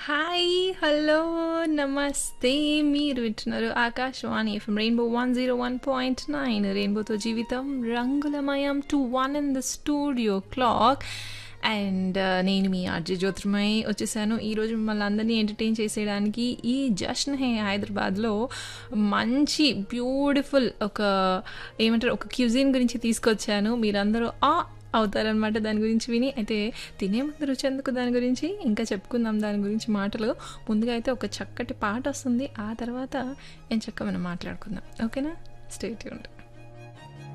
hi hello నమస్తే మీరు వింటున్నారు Akashvani FM rainbow one zero one point nine రెయిన్బోతో జీవితం రంగులమయం two one in the studio clock and నేను మీ ఆర్జే జ్యోతిర్మయ్ వచ్చేసాను ఈరోజు మిమ్మల్ని అందరినీ ఎంటర్టైన్ చేసేయడానికి ఈ జషన్ హే హైదరాబాద్లో మంచి బ్యూటిఫుల్ ఒక ఏమంటారు ఒక క్యూజిన్ గురించి తీసుకొచ్చాను మీరందరూ ఆ అవుతారనమాట దాని గురించి విని అయితే తినే ముందు రుచి ఎందుకు దాని గురించి ఇంకా చెప్పుకుందాం దాని గురించి మాటలు ముందుగా అయితే ఒక చక్కటి పాట వస్తుంది ఆ తర్వాత ఏం చక్క మనం మాట్లాడుకుందాం ఓకేనా స్టేట్ ఉండి